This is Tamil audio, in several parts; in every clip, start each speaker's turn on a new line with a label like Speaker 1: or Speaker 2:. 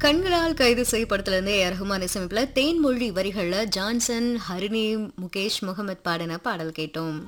Speaker 1: கண்களால் கைது செய்யப்படத்திலிருந்து ஏ ரஹ்மான் இசையமைப்பில் தேன்மொழி வரிகள்ல ஜான்சன் ஹரிணி முகேஷ் முகமது பாடின பாடல் கேட்டோம்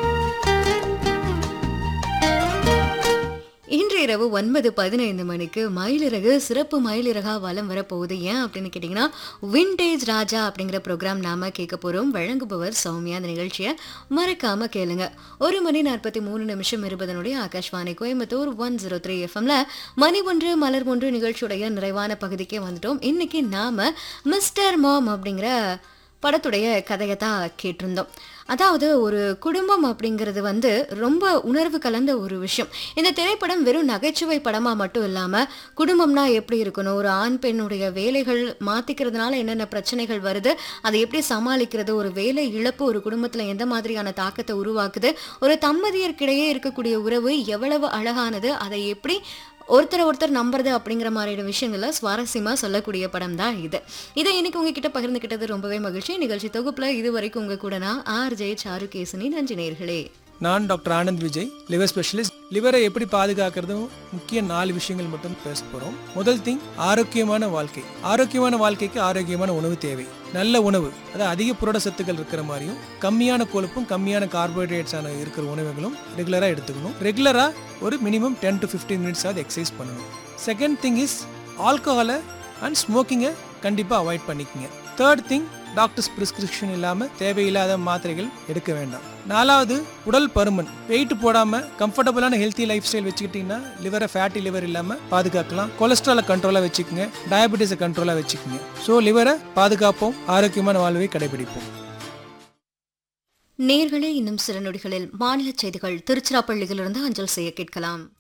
Speaker 1: இன்று இரவு ஒன்பது பதினைந்து மணிக்கு மயிலிறகு சிறப்பு மயிலிறகா வலம் வரப்போகுது ஏன் அப்படின்னு கேட்டிங்கன்னா விண்டேஜ் ராஜா அப்படிங்கிற ப்ரோக்ராம் நாம கேட்க போகிறோம் வழங்குபவர் சௌமியா அந்த நிகழ்ச்சியை மறக்காம கேளுங்க ஒரு மணி நாற்பத்தி மூணு நிமிஷம் இருபதனுடைய Akashvani Coimbatore one zero three எஃப்எம்ல மணி ஒன்று மலர் ஒன்று நிகழ்ச்சியுடைய நிறைவான பகுதிக்கே வந்துட்டோம் இன்னைக்கு நாம மிஸ்டர் மாம் அப்படிங்கிற படத்துடைய கதையை தான் கேட்டிருந்தோம் அதாவது ஒரு குடும்பம் அப்படிங்கிறது வந்து ரொம்ப உணர்வு கலந்த ஒரு விஷயம் இந்த திரைப்படம் வெறும் நகைச்சுவை படமாக மட்டும் இல்லாமல் குடும்பம்னா எப்படி இருக்கணும் ஒரு ஆண் பெண்ணுடைய வேலைகள் மாற்றிக்கிறதுனால என்னென்ன பிரச்சனைகள் வருது அதை எப்படி சமாளிக்கிறது ஒரு வேலை இழப்பு ஒரு குடும்பத்தில் எந்த மாதிரியான தாக்கத்தை உருவாக்குது ஒரு தம்பதியர்க்கிடையே இருக்கக்கூடிய உறவு எவ்வளவு அழகானது அதை எப்படி ஒருத்தரை ஒருத்தர் நம்புறது அப்படிங்கிற மாதிரியான விஷயங்களை சுவாரஸ்யமா சொல்லக்கூடிய படம் தான் இது இதை இன்னைக்கு உங்ககிட்ட பகிர்ந்துக்கிட்டது ரொம்பவே மகிழ்ச்சி நிகழ்ச்சி தொகுப்புல இது வரைக்கும் உங்க கூட நான் ஆர் ஜெய சாரு கேசனி நன்றி நேர்களே
Speaker 2: நான் doctor Anand Vijay liver specialist லிவரை எப்படி பாதுகாக்கிறதும் முக்கிய நாலு விஷயங்கள் மட்டும் பேச போகிறோம் முதல் திங் ஆரோக்கியமான வாழ்க்கை ஆரோக்கியமான வாழ்க்கைக்கு ஆரோக்கியமான உணவு தேவை நல்ல உணவு அதாவது அதிக புரட சத்துக்கள் இருக்கிற மாதிரியும் கம்மியான கொழுப்பும் கம்மியான கார்போஹைட்ரேட்ஸான இருக்கிற உணவுகளும் ரெகுலராக எடுத்துக்கணும் ரெகுலராக ஒரு minimum ten to fifteen minutes ஆகுது எக்ஸசைஸ் பண்ணணும் செகண்ட் திங் இஸ் ஆல்கஹாலை அண்ட் ஸ்மோக்கிங்கை கண்டிப்பாக அவாய்ட் பண்ணிக்கங்க தேர்ட் திங் டாக்டர்ஸ் பிரிஸ்கிரிப்ஷன் இல்லாமல் தேவையில்லாத மாத்திரைகள் எடுக்க வேண்டாம் நாலாவது உடல் பருமன் வெயிட் போடாமல் கம்ஃபர்டபுளான ஹெல்த்தி லைஃப் ஸ்டைல் வச்சுக்கிட்டிங்கன்னா லிவரை ஃபேட்டி லிவர் இல்லாமல் பாதுகாக்கலாம் கொலஸ்ட்ராலை கண்ட்ரோலாக வச்சுக்கோங்க டயபெட்டிஸை கண்ட்ரோலாக வச்சுக்கோங்க ஸோ லிவரை பாதுகாப்போம் ஆரோக்கியமான வாழ்வை கடைபிடிப்போம்
Speaker 1: நேர்களே இன்னும் சில நொடிகளில் மாநில செய்திகள் திருச்சிராப்பள்ளியிலிருந்து அஞ்சல் செய்ய கேட்கலாம்